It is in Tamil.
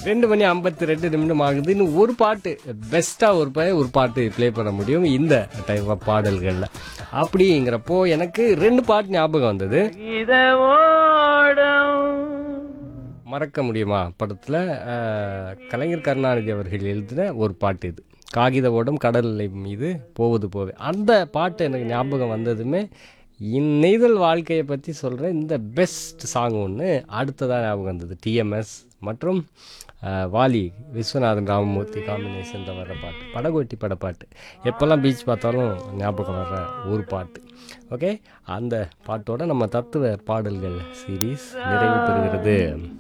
ரெண்டு மணி ஐம்பத்தி ரெண்டு நிமிடம் ஆகுது இன்னும் ஒரு பாட்டு பெஸ்ட்டாக ஒரு பையன் ஒரு பாட்டு ப்ளே பண்ண முடியும் இந்த டைப் ஆஃப் பாடல்களில் அப்படிங்கிறப்போ எனக்கு ரெண்டு பாட்டு ஞாபகம் வந்தது மறக்க முடியுமா படத்தில் கலைஞர் கருணாநிதி அவர்கள் எழுதின ஒரு பாட்டு இது காகித ஓடம் கடல் அலை மீது போவது போவே அந்த பாட்டு எனக்கு ஞாபகம் வந்ததுமே இந் நெய்தல் வாழ்க்கையை பற்றி சொல்கிற இந்த பெஸ்ட் சாங் ஒன்று அடுத்ததாக ஞாபகம் வந்தது டிஎம்எஸ் மற்றும் அஹ், வாலி விஸ்வநாதன் ராமமூர்த்தி காம்பினேஷனில் வர்ற பாட்டு படகோட்டி பட பாட்டு எப்போல்லாம் பீச் பார்த்தாலும் ஞாபகம் வர்ற ஒரு பாட்டு ஓகே அந்த பாட்டோட நம்ம தத்துவ பாடல்கள் சீரீஸ் நிறைவு பெறுகிறது